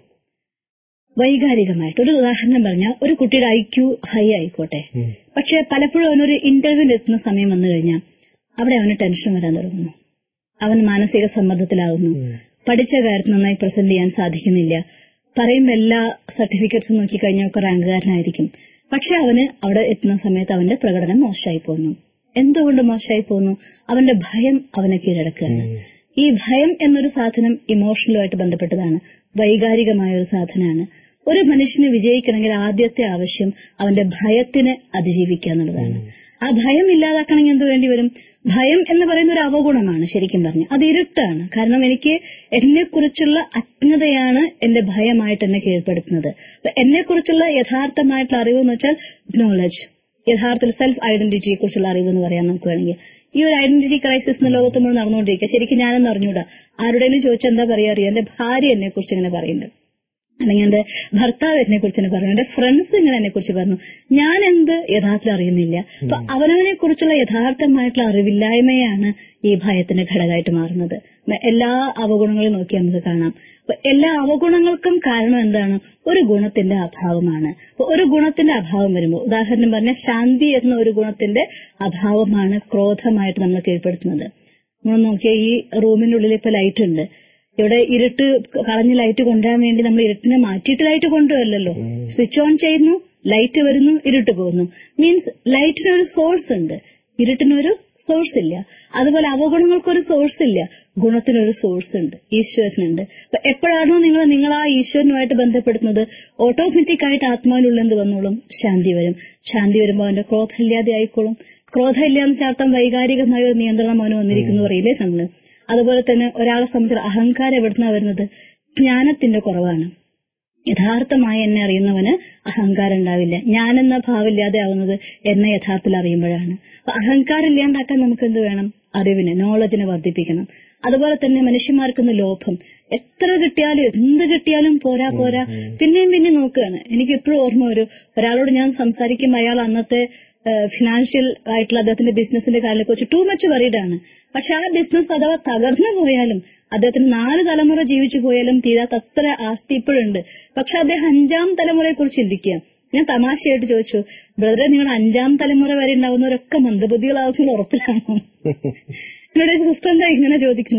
വൈകാരികമായിട്ട് ഒരു ഉദാഹരണം പറഞ്ഞാൽ ഒരു കുട്ടിയുടെ ഐക്യു ഹൈ ആയിക്കോട്ടെ ഉം. പക്ഷെ പലപ്പോഴും അവനൊരു ഇന്റർവ്യൂവിന് എത്തുന്ന സമയം വന്നു കഴിഞ്ഞാൽ അവിടെ അവന് ടെൻഷൻ വരാൻ തുടങ്ങുന്നു അവൻ മാനസിക സമ്മർദ്ദത്തിലാവുന്നു പഠിച്ച കാര്യത്തിൽ നന്നായി പ്രസന്റ് ചെയ്യാൻ സാധിക്കുന്നില്ല പറയുമ്പോൾ എല്ലാ സർട്ടിഫിക്കറ്റ്സും നോക്കിക്കഴിഞ്ഞാൽ ഒക്കെ റാങ്കുകാരനായിരിക്കും പക്ഷെ അവന് അവിടെ എത്തുന്ന സമയത്ത് അവന്റെ പ്രകടനം മോശമായി പോകുന്നു എന്തുകൊണ്ട് മോശമായി പോകുന്നു അവന്റെ ഭയം അവനെ കീഴടക്കുകയാണ് ഈ ഭയം എന്നൊരു സാധനം ഇമോഷണലുമായിട്ട് ബന്ധപ്പെട്ടതാണ് വൈകാരികമായ ഒരു സാധനമാണ് ഒരു മനുഷ്യന് വിജയിക്കണമെങ്കിൽ ആദ്യത്തെ ആവശ്യം അവന്റെ ഭയത്തിനെ അതിജീവിക്കുക എന്നുള്ളതാണ് ആ ഭയം ഇല്ലാതാക്കണമെങ്കിൽ എന്ത് വേണ്ടി വരും ഭയം എന്ന് പറയുന്ന ഒരു അവഗുണമാണ് ശരിക്കും പറഞ്ഞു അത് ഇരുട്ടാണ് കാരണം എനിക്ക് എന്നെക്കുറിച്ചുള്ള അജ്ഞതയാണ് എന്റെ ഭയമായിട്ട് എന്നെ കീഴ്പ്പെടുത്തുന്നത് അപ്പൊ എന്നെക്കുറിച്ചുള്ള യഥാർത്ഥമായിട്ടുള്ള അറിവ് എന്ന് വെച്ചാൽ നോളജ് യഥാർത്ഥത്തിൽ സെൽഫ് ഐഡന്റിറ്റിയെ കുറിച്ചുള്ള അറിവ് എന്ന് പറയാൻ നമുക്ക് വേണമെങ്കിൽ ഈ ഒരു ഐഡന്റിറ്റി ക്രൈസിസ് എന്ന ലോകത്ത് നമ്മൾ നടന്നുകൊണ്ടിരിക്കുക ശരിക്കും ഞാനൊന്നും അറിഞ്ഞൂടാ ആരുടെയും ചോദിച്ചാൽ എന്താ പറയാ അറിയാം എന്റെ ഭാര്യ എന്നെ കുറിച്ച് ഇങ്ങനെ പറയുന്നുണ്ട് അല്ലെങ്കിൽ എന്റെ ഭർത്താവ് എന്നെ കുറിച്ച് തന്നെ പറഞ്ഞു എന്റെ ഫ്രണ്ട്സ് ഇങ്ങനെ എന്നെ കുറിച്ച് പറഞ്ഞു ഞാൻ എന്ത് യഥാർത്ഥത്തിൽ അറിയുന്നില്ല അപ്പൊ അവനവനെ കുറിച്ചുള്ള യഥാർത്ഥമായിട്ടുള്ള അറിവില്ലായ്മയാണ് ഈ ഭയത്തിന്റെ ഘടകമായിട്ട് മാറുന്നത് മ- എല്ലാ അവഗുണങ്ങളും നോക്കി നമുക്ക് കാണാം അപ്പൊ എല്ലാ അവഗുണങ്ങൾക്കും കാരണം എന്താണ് ഒരു ഗുണത്തിന്റെ അഭാവമാണ് അപ്പൊ ഒരു ഗുണത്തിന്റെ അഭാവം വരുമ്പോൾ ഉദാഹരണം പറഞ്ഞാൽ ശാന്തി എന്ന ഒരു ഗുണത്തിന്റെ അഭാവമാണ് ക്രോധമായിട്ട് നമ്മൾ കീഴ്പ്പെടുത്തുന്നത് നമ്മൾ നോക്കിയാൽ ഈ റൂമിനുള്ളിൽ ഇപ്പൊ ലൈറ്റ് ഉണ്ട് ഇവിടെ ഇരുട്ട് കളഞ്ഞ് ലൈറ്റ് കൊണ്ടുവരാൻ വേണ്ടി നമ്മൾ ഇരുട്ടിനെ മാറ്റിയിട്ട് ലൈറ്റ് കൊണ്ടുവരില്ലല്ലോ സ്വിച്ച് ഓൺ ചെയ്യുന്നു ലൈറ്റ് വരുന്നു ഇരുട്ട് പോകുന്നു മീൻസ് ലൈറ്റിനൊരു സോഴ്സ് ഉണ്ട് ഇരുട്ടിനൊരു സോഴ്സ് ഇല്ല അതുപോലെ അവഗുണങ്ങൾക്കൊരു സോഴ്സ് ഇല്ല ഗുണത്തിനൊരു സോഴ്സ് ഉണ്ട് ഈശ്വരനുണ്ട് അപ്പൊ എപ്പോഴാണോ നിങ്ങൾ നിങ്ങൾ ആ ഈശ്വരനുമായിട്ട് ബന്ധപ്പെടുത്തുന്നത് ഓട്ടോമാറ്റിക് ആയിട്ട് ആത്മാവിനുള്ള എന്ത് വന്നോളും ശാന്തി വരും ശാന്തി വരുമ്പോൾ അവന്റെ ക്രോധം ഇല്ലാതെ ആയിക്കോളും ക്രോധം ഇല്ലാന്ന് ചാർത്താൻ വൈകാരികമായ ഒരു നിയന്ത്രണം അവന് വന്നിരിക്കുന്നു പറയില്ലേ നമ്മള് അതുപോലെ തന്നെ ഒരാളെ സംബന്ധിച്ച് അഹങ്കാരം എവിടുന്ന വരുന്നത് ജ്ഞാനത്തിന്റെ കുറവാണ് യഥാർത്ഥമായി എന്നെ അറിയുന്നവന് അഹങ്കാരം ഉണ്ടാവില്ല ഞാനെന്ന ഭാവമില്ലാതെ ആവുന്നത് എന്നെ യഥാർത്ഥത്തിൽ അറിയുമ്പോഴാണ് അപ്പൊ അഹങ്കാരം ഇല്ലാണ്ടാക്കാൻ നമുക്ക് എന്ത് വേണം അറിവിനെ നോളജിനെ വർദ്ധിപ്പിക്കണം അതുപോലെ തന്നെ മനുഷ്യന്മാർക്കൊന്ന് ലോഭം എത്ര കിട്ടിയാലും എന്ത് കിട്ടിയാലും പോരാ പോരാ പിന്നെയും പിന്നെയും നോക്കുകയാണ് എനിക്ക് ഇപ്പോഴും ഓർമ്മ വരും ഒരാളോട് ഞാൻ സംസാരിക്കുമ്പോൾ അയാൾ അന്നത്തെ ഫിനാൻഷ്യൽ ആയിട്ടുള്ള അദ്ദേഹത്തിന്റെ ബിസിനസിന്റെ കാര്യത്തെ കുറിച്ച് ടൂ മച്ച് വറീഡാണ് പക്ഷെ ആ ബിസിനസ് അഥവാ തകർന്നു പോയാലും അദ്ദേഹത്തിന് നാല് തലമുറ ജീവിച്ചു പോയാലും തീരാത്ത അത്ര ആസ്തി ഇപ്പോഴുണ്ട് പക്ഷെ അദ്ദേഹം അഞ്ചാം തലമുറയെ കുറിച്ച് ചിന്തിക്കുക ഞാൻ തമാശയായിട്ട് ചോദിച്ചു ബ്രദറെ നിങ്ങൾ അഞ്ചാം തലമുറ വരെ ഉണ്ടാവുന്നവരൊക്കെ മന്ദബുദ്ധികളാവുന്ന ഉറപ്പിലാണോ എന്നോട് സിസ്റ്റർ എന്താ ഇങ്ങനെ ചോദിക്കുന്നത്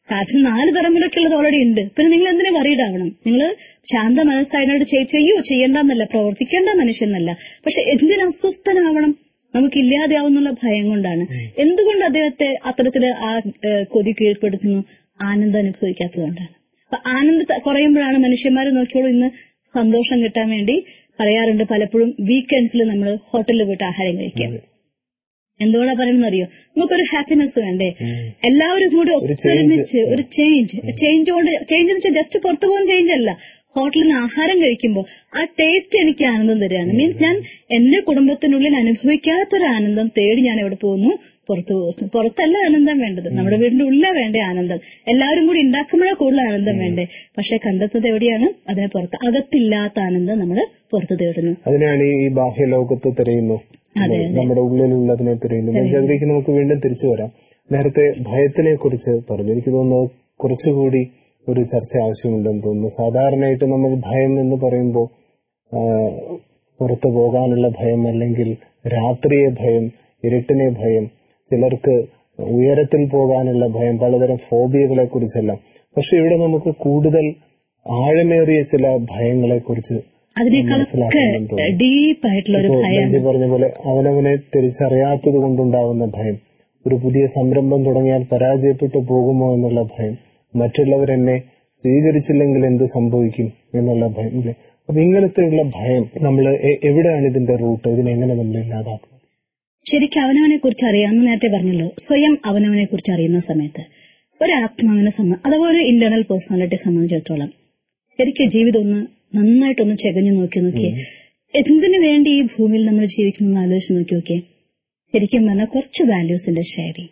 കാറ്റിന് നാല് തലമുറയ്ക്ക് ഉള്ളത് ഓൾറെഡി ഉണ്ട് പിന്നെ നിങ്ങൾ എന്തിനു വറീഡാവണം നിങ്ങൾ ശാന്ത മനസ്സായതിനോട് ചെയ്യോ ചെയ്യേണ്ടെന്നല്ല പ്രവർത്തിക്കേണ്ട മനുഷ്യനല്ല പക്ഷെ എന്തിനു അസ്വസ്ഥനാവണം നമുക്ക് ഇല്ലാതെയാവുന്നുള്ള ഭയം കൊണ്ടാണ് എന്തുകൊണ്ട് അദ്ദേഹത്തെ അത്തരത്തില് ആ ഏഹ്, കൊതി കീഴ്പ്പെടുത്തുന്നു ആനന്ദം അനുഭവിക്കാത്തതുകൊണ്ടാണ് അപ്പൊ ആനന്ദം കുറയുമ്പോഴാണ് മനുഷ്യന്മാരെ നോക്കിയോളൂ ഇന്ന് സന്തോഷം കിട്ടാൻ വേണ്ടി പറയാറുണ്ട് പലപ്പോഴും വീക്കെൻഡ്സിൽ നമ്മൾ ഹോട്ടലിൽ പോയിട്ട് ആഹാരം കഴിക്കാം എന്തുകൊണ്ടാ പറയുന്നത് അറിയോ നമുക്കൊരു ഹാപ്പിനെസ് വേണ്ടേ എല്ലാവരും കൂടി ഒത്തൊരുമിച്ച് ഒരു ചേഞ്ച് ചേഞ്ച് കൊണ്ട് ചേഞ്ച് എന്ന് വെച്ചാൽ ജസ്റ്റ് പുറത്തു പോകുന്ന ചേഞ്ച് അല്ല ഹോട്ടലിൽ നിന്ന് ആഹാരം കഴിക്കുമ്പോൾ ആ ടേസ്റ്റ് എനിക്ക് ആനന്ദം തരികയാണ് മീൻസ് ഞാൻ എന്റെ കുടുംബത്തിനുള്ളിൽ അനുഭവിക്കാത്തൊരു ആനന്ദം തേടി ഞാൻ എവിടെ പോകുന്നു പുറത്തു പോകുന്നു പുറത്തല്ല ആനന്ദം വേണ്ടത് നമ്മുടെ വീടിന്റെ ഉള്ളിലാ വേണ്ട ആനന്ദം എല്ലാവരും കൂടി ഉണ്ടാക്കുമ്പോഴാണ് കൂടുതൽ ആനന്ദം വേണ്ടേ പക്ഷെ കണ്ടെത്തുന്നത് എവിടെയാണ് അതിനെ പുറത്ത് അകത്തില്ലാത്ത ആനന്ദം നമ്മൾ പുറത്ത് തേടുന്നു അതിനാണ് ഈ ബാഹ്യ ലോകത്ത് തിരയുന്നു അതെ, നമ്മുടെ ഉള്ളിലുള്ളതിനെ തിരയുന്നു ബെഞ്ചതിലേക്ക് നമുക്ക് വീണ്ടും തിരിച്ചു വരാം നേരത്തെ ഭയത്തിനെ കുറിച്ച് പറഞ്ഞു എനിക്ക് തോന്നുന്നത് കുറച്ചുകൂടി ഒരു ചർച്ച ആവശ്യമുണ്ടെന്ന് തോന്നുന്നു സാധാരണയായിട്ട് നമ്മൾ ഭയം എന്ന് പറയുമ്പോൾ ആ, പുറത്തു പോകാനുള്ള ഭയം അല്ലെങ്കിൽ രാത്രിയെ ഭയം ഇരുട്ടിനെ ഭയം ചിലർക്ക് ഉയരത്തിൽ പോകാനുള്ള ഭയം പലതരം ഫോബിയകളെ കുറിച്ചെല്ലാം പക്ഷെ ഇവിടെ നമുക്ക് കൂടുതൽ ആഴമേറിയ ചില ഭയങ്ങളെ കുറിച്ച് അതിനേക്കാളൊക്കെ മനസ്സിലാക്കണമെന്ന് തോന്നുന്നു. ഡീപ്പായിട്ടുള്ള ഒരു ഇപ്പോ ഭയം ബെഞ്ചി പറഞ്ഞ പോലെ അവനവനെ തിരിച്ചറിയാത്തത് കൊണ്ടുണ്ടാവുന്ന ഭയം ഒരു പുതിയ സംരംഭം തുടങ്ങിയാൽ പരാജയപ്പെട്ടു പോകുമോ എന്നുള്ള ഭയം മറ്റുള്ളവരെന്നെ സ്വീകരിച്ചില്ലെങ്കിൽ എന്ത് സംഭവിക്കും എന്നുള്ള ഭയം ഇല്ലേ അപ്പൊ ഇങ്ങനത്തെയുള്ള ഭയം നമ്മൾ എവിടെയാണ് ഇതിന്റെ റൂട്ട് ഇതിനെങ്ങനെ നമ്മൾ ഇല്ലാതാക്കുന്നത് ശരിക്കും അവനവനെ കുറിച്ച് അറിയാമെന്ന് നേരത്തെ പറഞ്ഞല്ലോ സ്വയം അവനവനെ കുറിച്ച് അറിയുന്ന സമയത്ത് ഒരു ആത്മാവിനെ സംബന്ധം അഥവാ ഒരു ഇന്റേണൽ പേഴ്സണാലിറ്റിയെ സംബന്ധിച്ചിടത്തോളം ശരിക്കും ജീവിതം ഒന്ന് നന്നായിട്ടൊന്ന് ചെകഞ്ഞു നോക്കി നോക്കിയേ എന്തിനു വേണ്ടി ഈ ഭൂമിയിൽ നമ്മൾ ജീവിക്കുന്നു ആലോചിച്ച് നോക്കി നോക്കിയേ ശരിക്കും പറഞ്ഞാൽ കുറച്ച് വാല്യൂസിന്റെ ഷെയറിങ്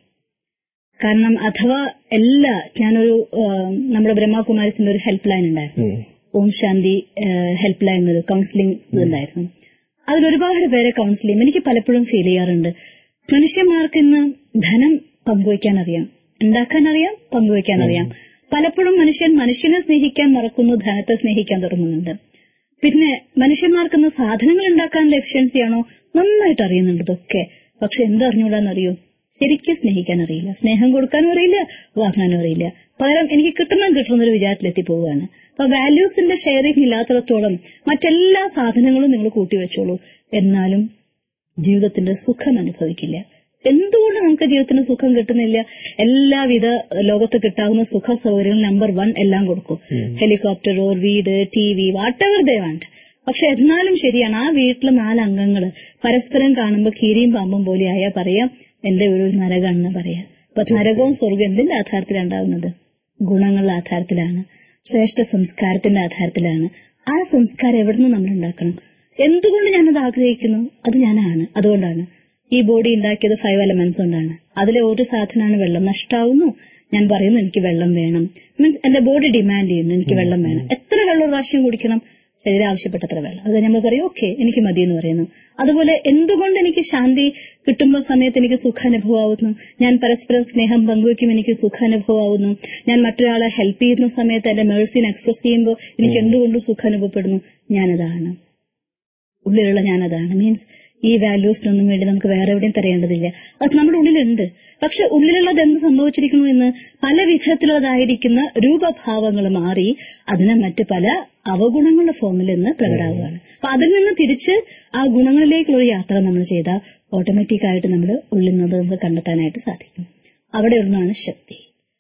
കാരണം അഥവാ എല്ലാ ഞാനൊരു ആ, നമ്മുടെ ബ്രഹ്മകുമാരിസിന്റെ ഒരു ഹെൽപ്പ് ലൈൻ ഉണ്ടായിരുന്നു ഉം. ഓം ശാന്തി ഹെൽപ്പ് ലൈൻ ഒരു കൗൺസിലിംഗ് ഇതുണ്ടായിരുന്നു അതിൽ ഒരുപാട് പേരെ കൗൺസിൽ ചെയ്യും എനിക്ക് പലപ്പോഴും ഫീൽ ചെയ്യാറുണ്ട് മനുഷ്യന്മാർക്ക് ഇന്ന് ധനം പങ്കുവയ്ക്കാൻ അറിയാം ഉണ്ടാക്കാൻ അറിയാം പങ്കുവയ്ക്കാൻ അറിയാം പലപ്പോഴും മനുഷ്യൻ മനുഷ്യനെ സ്നേഹിക്കാൻ മറക്കുന്നു ധനത്തെ സ്നേഹിക്കാൻ തുടങ്ങുന്നുണ്ട് പിന്നെ മനുഷ്യന്മാർക്കിന്ന് സാധനങ്ങൾ ഉണ്ടാക്കാനുള്ള എഫിഷ്യൻസിയാണോ നന്നായിട്ട് അറിയുന്നുണ്ട് ഇതൊക്കെ പക്ഷെ എന്തറിഞ്ഞൂടാന്നറിയോ ശരിക്കും സ്നേഹിക്കാൻ അറിയില്ല സ്നേഹം കൊടുക്കാനും അറിയില്ല വാങ്ങാനും അറിയില്ല പകരം എനിക്ക് കിട്ടണം കിട്ടുന്ന ഒരു വിചാരത്തിലെത്തി പോവുകയാണ് അപ്പൊ വാല്യൂസിന്റെ ഷെയറിംഗ് ഇല്ലാത്തിടത്തോളം മറ്റെല്ലാ സാധനങ്ങളും നിങ്ങൾ കൂട്ടിവെച്ചോളൂ എന്നാലും ജീവിതത്തിന്റെ സുഖം അനുഭവിക്കില്ല എന്തുകൊണ്ട് നമുക്ക് ജീവിതത്തിന് സുഖം കിട്ടുന്നില്ല എല്ലാവിധ ലോകത്ത് കിട്ടാവുന്ന സുഖ സൗകര്യങ്ങൾ നമ്പർ വൺ എല്ലാം കൊടുക്കും ഹെലികോപ്റ്ററോ വീട് T V whatever they want പക്ഷെ എന്നാലും ശരിയാണ് ആ വീട്ടിൽ നാല് അംഗങ്ങൾ പരസ്പരം കാണുമ്പോൾ കീരിയും പാമ്പും പോലെ ആയാൽ പറയാം എന്റെ ഒരു നരകാണെന്ന് പറയാം അപ്പൊ നരകവും സ്വർഗം എന്തിന്റെ ആധാരത്തിലാണ് ഉണ്ടാവുന്നത് ഗുണങ്ങളുടെ ആധാരത്തിലാണ് ശ്രേഷ്ഠ സംസ്കാരത്തിന്റെ ആധാരത്തിലാണ് ആ സംസ്കാരം എവിടുന്ന് നമ്മൾ ഉണ്ടാക്കണം എന്തുകൊണ്ട് ഞാനത് ആഗ്രഹിക്കുന്നു അത് ഞാനാണ് അതുകൊണ്ടാണ് ഈ ബോഡി ഉണ്ടാക്കിയത് ഫൈവ് എലമെന്റ്സ് കൊണ്ടാണ് അതിലെ ഒരു സാധനമാണ് വെള്ളം നഷ്ടാവുന്നു ഞാൻ പറയുന്നു എനിക്ക് വെള്ളം വേണം മീൻസ് എന്റെ ബോഡി ഡിമാൻഡ് ചെയ്യുന്നു എനിക്ക് വെള്ളം വേണം എത്ര വെള്ളം ഒരു പ്രാവശ്യം കുടിക്കണം ശരീരം ആവശ്യപ്പെട്ടത്ര വെള്ളം അത് നമ്മൾ പറയും ഓക്കെ എനിക്ക് മതി എന്ന് പറയുന്നു അതുപോലെ എന്തുകൊണ്ട് എനിക്ക് ശാന്തി കിട്ടുമ്പോൾ സമയത്ത് എനിക്ക് സുഖാനുഭവമാവുന്നു ഞാൻ പരസ്പരം സ്നേഹം പങ്കുവയ്ക്കും എനിക്ക് സുഖാനുഭവമാവുന്നു ഞാൻ മറ്റൊരാളെ ഹെൽപ്പ് ചെയ്യുന്ന സമയത്ത് എന്റെ മേഴ്സിനെ എക്സ്പ്രസ് ചെയ്യുമ്പോൾ എനിക്ക് എന്തുകൊണ്ട് സുഖാനുഭവപ്പെടുന്നു ഞാനതാണ് ഉള്ളിലുള്ള ഞാനതാണ് മീൻസ് ഈ വാല്യൂസിനൊന്നും വേണ്ടി നമുക്ക് വേറെ എവിടെയും തരേണ്ടതില്ല അത് നമ്മുടെ ഉള്ളിലുണ്ട് പക്ഷെ ഉള്ളിലുള്ളത് എന്ത് സംഭവിച്ചിരിക്കുന്നു എന്ന് പല വിധത്തിലുള്ളതായിരിക്കുന്ന രൂപഭാവങ്ങൾ മാറി അതിനെ മറ്റ് പല അവഗുണങ്ങളുടെ ഫോമിൽ നിന്ന് പ്രകടാവുകയാണ് അപ്പൊ അതിൽ നിന്ന് തിരിച്ച് ആ ഗുണങ്ങളിലേക്കുള്ള ഒരു യാത്ര നമ്മൾ ചെയ്താൽ ഓട്ടോമാറ്റിക് ആയിട്ട് നമ്മൾ ഉള്ളിൽ നിന്ന് നമുക്ക് കണ്ടെത്താനായിട്ട് സാധിക്കും അവിടെ ഒന്നാണ് ശക്തി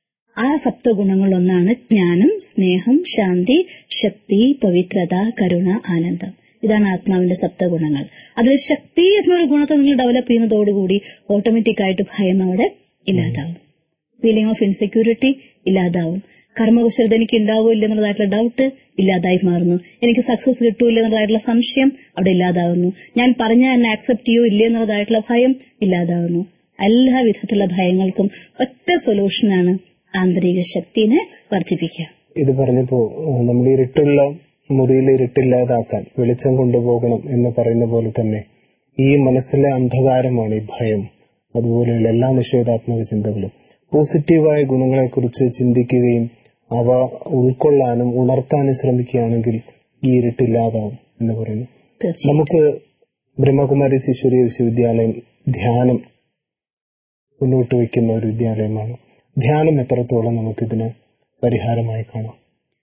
ആ സപ്തഗുണങ്ങളൊന്നാണ് ജ്ഞാനം സ്നേഹം ശാന്തി ശക്തി പവിത്രത കരുണ ആനന്ദം ഇതാണ് ആത്മാവിന്റെ സപ്തഗുണങ്ങൾ അതിൽ ശക്തി എന്നൊരു ഗുണത്തെ നിങ്ങൾ ഡെവലപ്പ് ചെയ്യുന്നതോടുകൂടി ഓട്ടോമാറ്റിക് ആയിട്ട് ഭയം അവിടെ ഇല്ലാതാവും ഫീലിംഗ് ഓഫ് ഇൻസെക്യൂരിറ്റി ഇല്ലാതാവും കർമ്മകുശലത എനിക്ക് ഉണ്ടാവോ ഇല്ല എന്നുള്ളതായിട്ടുള്ള ഡൗട്ട് ഇല്ലാതായി മാറുന്നു എനിക്ക് സക്സസ് കിട്ടൂല്ല എന്നുള്ളതായിട്ടുള്ള സംശയം അവിടെ ഇല്ലാതാവുന്നു ഞാൻ പറഞ്ഞ എന്നെ ആക്സെപ്റ്റ് ചെയ്യോ ഇല്ല എന്നുള്ളതായിട്ടുള്ള ഭയം ഇല്ലാതാവുന്നു എല്ലാ വിധത്തിലുള്ള ഭയങ്ങൾക്കും ഒറ്റ സൊല്യൂഷനാണ് ആന്തരിക ശക്തിനെ വർദ്ധിപ്പിക്കുക ഇത് പറഞ്ഞപ്പോ ഏഹ്, നമ്മൾ ഇരുട്ടുള്ള മുറിയിൽ ഇരുട്ടില്ലാതാക്കാൻ വെളിച്ചം കൊണ്ടുപോകണം എന്ന് പറയുന്ന പോലെ തന്നെ ഈ മനസ്സിലെ അന്ധകാരമാണ് ഈ ഭയം അതുപോലെയുള്ള എല്ലാ നിഷേധാത്മക ചിന്തകളും പോസിറ്റീവായ ഗുണങ്ങളെക്കുറിച്ച് ചിന്തിക്കുകയും അവ ഉൾക്കൊള്ളാനും ഉണർത്താനും ശ്രമിക്കുകയാണെങ്കിൽ ഈ ഇരുട്ടില്ലാതാവും എന്ന് പറയുന്നു തീർച്ചയായും നമുക്ക് ബ്രഹ്മകുമാരി ഈശ്വരീയ വിശ്വവിദ്യാലയം ധ്യാനം മുന്നോട്ട് വയ്ക്കുന്ന ഒരു വിദ്യാലയമാണ് ധ്യാനം എത്രത്തോളം നമുക്കിതിന് പരിഹാരമായി കാണാം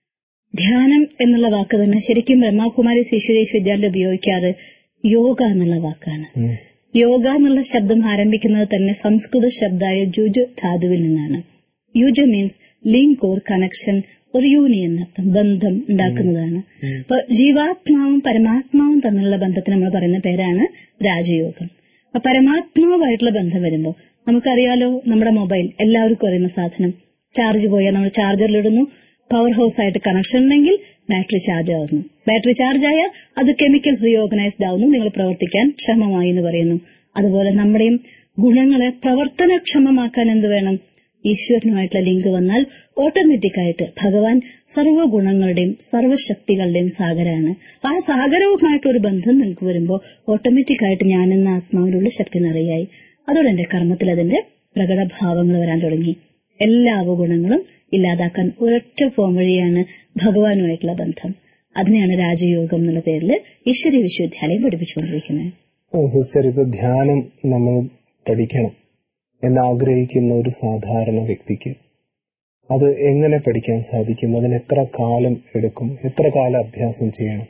ധ്യാനം എന്നുള്ള വാക്ക് തന്നെ ശരിക്കും ബ്രഹ്മകുമാരി ശിശുരേഷ് വിദ്യാലയം ഉപയോഗിക്കാറ് യോഗ എന്നുള്ള വാക്കാണ് ഉം. യോഗ എന്നുള്ള ശബ്ദം ആരംഭിക്കുന്നത് തന്നെ സംസ്കൃത ശബ്ദമായ ജുജു ധാതുവിൽ നിന്നാണ് യുജു മീൻസ് ലിങ്ക് ഓർ കണക്ഷൻ ഒരു യൂണിയൻ എന്നർത്ഥം ബന്ധം ഉണ്ടാക്കുന്നതാണ് അപ്പൊ ജീവാത്മാവും പരമാത്മാവും തമ്മിലുള്ള ബന്ധത്തിന് നമ്മൾ പറയുന്ന പേരാണ് രാജയോഗം അപ്പൊ പരമാത്മാവുമായിട്ടുള്ള ബന്ധം വരുമ്പോൾ നമുക്കറിയാലോ നമ്മുടെ മൊബൈൽ എല്ലാവർക്കും അറിയുന്ന സാധനം ചാർജ് പോയാൽ നമ്മൾ ചാർജറിലിടുന്നു പവർ ഹൗസ് ആയിട്ട് കണക്ഷൻ ഉണ്ടെങ്കിൽ ബാറ്ററി ചാർജ് ആവുന്നു ബാറ്ററി ചാർജ് ആയാൽ അത് കെമിക്കൽസ് റീഓർഗനൈസ്ഡ് ആവുന്നു നിങ്ങൾ പ്രവർത്തിക്കാൻ ക്ഷമമായി എന്ന് പറയുന്നു അതുപോലെ നമ്മുടെയും ഗുണങ്ങളെ പ്രവർത്തനക്ഷമമാക്കാൻ എന്ത് വേണം ഈശ്വരനുമായിട്ടുള്ള ലിങ്ക് വന്നാൽ ഓട്ടോമാറ്റിക് ആയിട്ട് ഭഗവാൻ സർവ്വ ഗുണങ്ങളുടെയും സർവ്വശക്തികളുടെയും സാഗരാണ് ആ സാഗരവുമായിട്ടൊരു ഒരു ബന്ധം നിങ്ങൾക്ക് വരുമ്പോൾ ഓട്ടോമാറ്റിക് ആയിട്ട് ഞാനെന്ന ആത്മാവിലുള്ള ശക്തി നിറയായി അതോടെ എന്റെ കർമ്മത്തിൽ അതിന്റെ പ്രകടഭാവങ്ങൾ വരാൻ തുടങ്ങി എല്ലാ അവഗുണങ്ങളും ഇല്ലാതാക്കാൻ ഒരൊറ്റ ഫോം വഴിയാണ് ഭഗവാനുമായിട്ടുള്ള ബന്ധം അതിനെയാണ് രാജയോഗം എന്നുള്ള പേരിൽ ഈശ്വരി വിശ്വവിദ്യാലയം പഠിപ്പിച്ചുകൊണ്ടിരിക്കുന്നത് ആ, സിസ്റ്റർ ഇപ്പൊ ധ്യാനം നമ്മൾ പഠിക്കണം എന്നാഗ്രഹിക്കുന്ന ഒരു സാധാരണ വ്യക്തിക്ക് അത് എങ്ങനെ പഠിക്കാൻ സാധിക്കും അതിന് എത്ര കാലം എടുക്കും എത്ര കാലം അഭ്യാസം ചെയ്യണം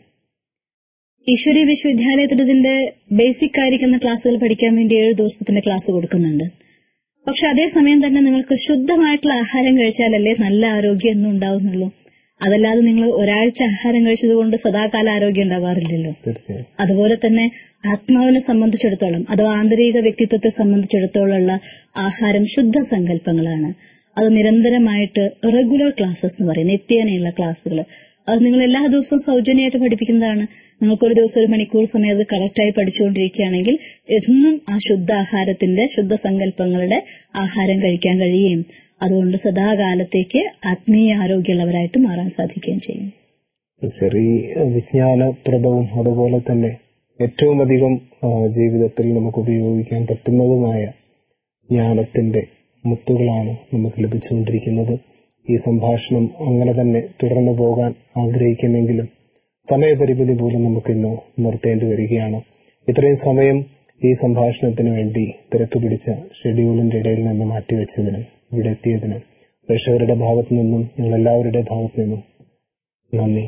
ഈശ്വരി വിശ്വവിദ്യാലയത്തിൽ ഇതിന്റെ ബേസിക് ആയിരിക്കുന്ന ക്ലാസ്സുകൾ പഠിക്കാൻ വേണ്ടി ഏഴ് ദിവസത്തിന്റെ ക്ലാസ് കൊടുക്കുന്നുണ്ട് പക്ഷെ അതേസമയം തന്നെ നിങ്ങൾക്ക് ശുദ്ധമായിട്ടുള്ള ആഹാരം കഴിച്ചാലല്ലേ നല്ല ആരോഗ്യം എന്നും ഉണ്ടാവുന്നുള്ളൂ അതല്ലാതെ നിങ്ങൾ ഒരാഴ്ച ആഹാരം കഴിച്ചതുകൊണ്ട് സദാകാല ആരോഗ്യം ഉണ്ടാവാറില്ലല്ലോ തീർച്ചയായും അതുപോലെ തന്നെ ആത്മാവിനെ സംബന്ധിച്ചിടത്തോളം അഥവാ ആന്തരിക വ്യക്തിത്വത്തെ സംബന്ധിച്ചിടത്തോളം ഉള്ള ആഹാരം ശുദ്ധ സങ്കല്പങ്ങളാണ് അത് നിരന്തരമായിട്ട് റെഗുലർ ക്ലാസ്സസ് എന്ന് പറയും നിത്യേനയുള്ള ക്ലാസ്സുകൾ അത് നിങ്ങൾ എല്ലാ ദിവസവും സൗജന്യമായിട്ട് പഠിപ്പിക്കുന്നതാണ് നിങ്ങൾക്കൊരു ദിവസം ഒരു മണിക്കൂർ സമയം അത് കറക്റ്റായി പഠിച്ചുകൊണ്ടിരിക്കുകയാണെങ്കിൽ എന്നും ആ ശുദ്ധ ആഹാരത്തിന്റെ ശുദ്ധ സങ്കല്പങ്ങളുടെ ആഹാരം കഴിക്കാൻ കഴിയുകയും അതുകൊണ്ട് സദാകാലത്തേക്ക് ആത്മീയ ആരോഗ്യമുള്ളവരായിട്ട് മാറാൻ സാധിക്കുകയും ചെയ്യും ശരി വിജ്ഞാനപ്രദവും അതുപോലെ തന്നെ ഏറ്റവും അധികം ആ, ജീവിതത്തിൽ നമുക്ക് ഉപയോഗിക്കാൻ പറ്റുന്നതുമായ ജ്ഞാനത്തിന്റെ മുത്തുകളാണ് നമുക്ക് ലഭിച്ചുകൊണ്ടിരിക്കുന്നത് ഈ സംഭാഷണം അങ്ങനെ തന്നെ തുടർന്നു പോകാൻ ആഗ്രഹിക്കുമെങ്കിലും സമയപരിമിതി പോലും നമുക്കിന്ന് നിർത്തേണ്ടി വരികയാണ് ഇത്രയും സമയം ഈ സംഭാഷണത്തിന് വേണ്ടി തിരക്ക് പിടിച്ച ഷെഡ്യൂളിന്റെ ഇടയിൽ നിന്ന് മാറ്റിവെച്ചതിന് ഇവിടെ എത്തിയതിന് പ്രേക്ഷകരുടെ ഭാഗത്തു നിന്നും ഞങ്ങൾ എല്ലാവരുടെ ഭാഗത്തു നിന്നും നന്ദി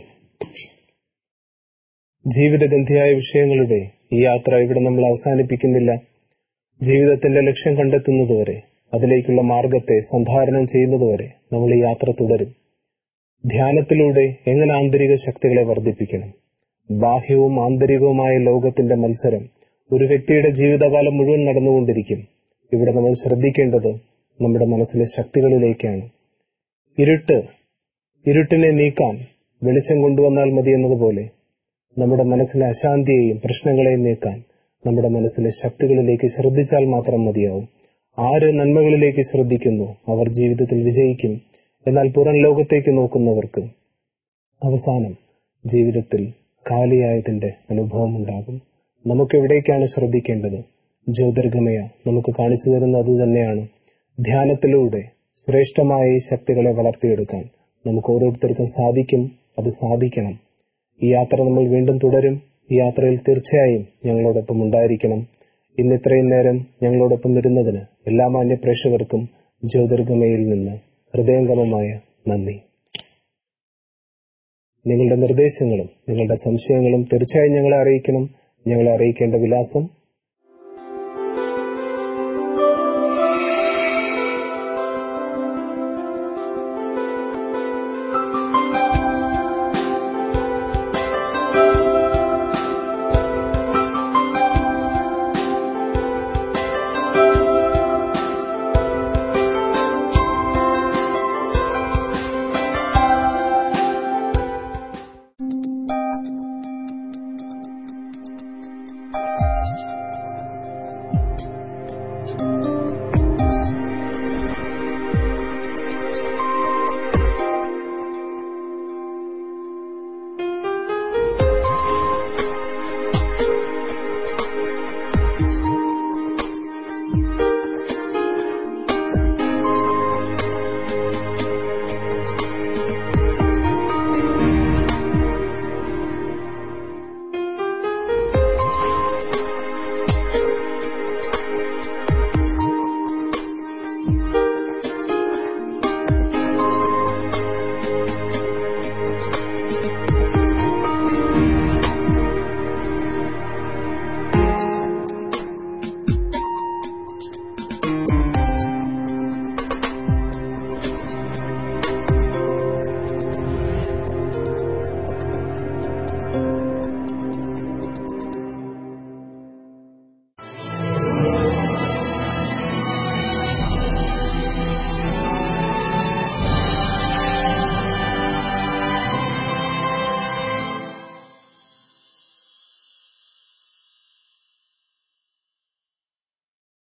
ജീവിതഗന്ധിയായ വിഷയങ്ങളുടെ ഈ യാത്ര ഇവിടെ നമ്മൾ അവസാനിപ്പിക്കുന്നില്ല ജീവിതത്തിന്റെ ലക്ഷ്യം കണ്ടെത്തുന്നതുവരെ അതിലേക്കുള്ള മാർഗത്തെ സന്ധാരണം ചെയ്യുന്നതുവരെ നമ്മൾ ഈ യാത്ര തുടരും ധ്യാനത്തിലൂടെ എങ്ങനെ ആന്തരിക ശക്തികളെ വർദ്ധിപ്പിക്കണം ബാഹ്യവും ആന്തരികവുമായ ലോകത്തിന്റെ മത്സരം ഒരു വ്യക്തിയുടെ ജീവിതകാലം മുഴുവൻ നടന്നുകൊണ്ടിരിക്കും ഇവിടെ നമ്മൾ ശ്രദ്ധിക്കേണ്ടത് നമ്മുടെ മനസ്സിലെ ശക്തികളിലേക്കാണ് ഇരുട്ട് ഇരുട്ടിനെ നീക്കാൻ വെളിച്ചം കൊണ്ടുവന്നാൽ മതി എന്നതുപോലെ നമ്മുടെ മനസ്സിലെ അശാന്തിയെയും പ്രശ്നങ്ങളെയും നീക്കാൻ നമ്മുടെ മനസ്സിലെ ശക്തികളിലേക്ക് ശ്രദ്ധിച്ചാൽ മാത്രം മതിയാവും ആര് നന്മകളിലേക്ക് ശ്രദ്ധിക്കുന്നു അവർ ജീവിതത്തിൽ വിജയിക്കും എന്നാൽ പുറം ലോകത്തേക്ക് നോക്കുന്നവർക്ക് അവസാനം ജീവിതത്തിൽ കാലിയായതിന്റെ അനുഭവം ഉണ്ടാകും നമുക്ക് എവിടേക്കാണ് ശ്രദ്ധിക്കേണ്ടത് ജ്യോതിർഗമയ നമുക്ക് കാണിച്ചു തരുന്നത് അത് തന്നെയാണ് ധ്യാനത്തിലൂടെ ശ്രേഷ്ഠമായ ഈ ശക്തികളെ വളർത്തിയെടുക്കാൻ നമുക്ക് ഓരോരുത്തർക്കും സാധിക്കും അത് സാധിക്കണം ഈ യാത്ര നമ്മൾ വീണ്ടും തുടരും ഈ യാത്രയിൽ തീർച്ചയായും ഞങ്ങളോടൊപ്പം ഉണ്ടായിരിക്കണം ഇന്ന് ഇത്രയും നേരം ഞങ്ങളോടൊപ്പം ഇരുന്നതിന് എല്ലാ മാന്യ പ്രേക്ഷകർക്കും ജ്യോതിർഗമയിൽ നിന്ന് ഹൃദയംഗമമായ നന്ദി നിങ്ങളുടെ നിർദ്ദേശങ്ങളും നിങ്ങളുടെ സംശയങ്ങളും തീർച്ചയായും ഞങ്ങളെ അറിയിക്കണം ഞങ്ങളെ അറിയിക്കേണ്ട വിലാസം